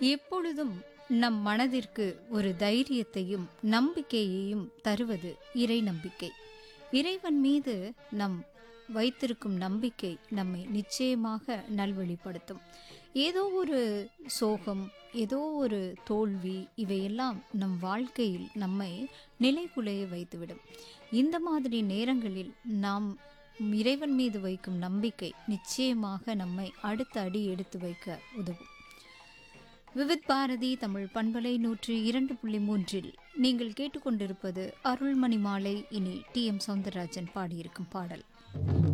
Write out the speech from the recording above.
எப்பொழுதும் நம் மனதிற்கு ஒரு தைரியத்தையும் நம்பிக்கையையும் தருவது இறை நம்பிக்கை இறைவன் மீது நம் வைத்திருக்கும் நம்பிக்கை நம்மை நிச்சயமாக நல்வழிப்படுத்தும் ஏதோ ஒரு சோகம் ஏதோ ஒரு தோல்வி இவையெல்லாம் நம் வாழ்க்கையில் நம்மை நிலைகுலைய வைத்துவிடும் இந்த மாதிரி நேரங்களில் நாம் இறைவன் மீது வைக்கும் நம்பிக்கை நிச்சயமாக நம்மை அடுத்த அடி எடுத்து வைக்க உதவும் விவித் பாரதி தமிழ் பண்பலை நூற்றி இரண்டு புள்ளி மூன்றில் நீங்கள் கேட்டுக்கொண்டிருப்பது அருள்மணி மாலை இனி டி எம் சவுந்தரராஜன் பாடியிருக்கும் பாடல்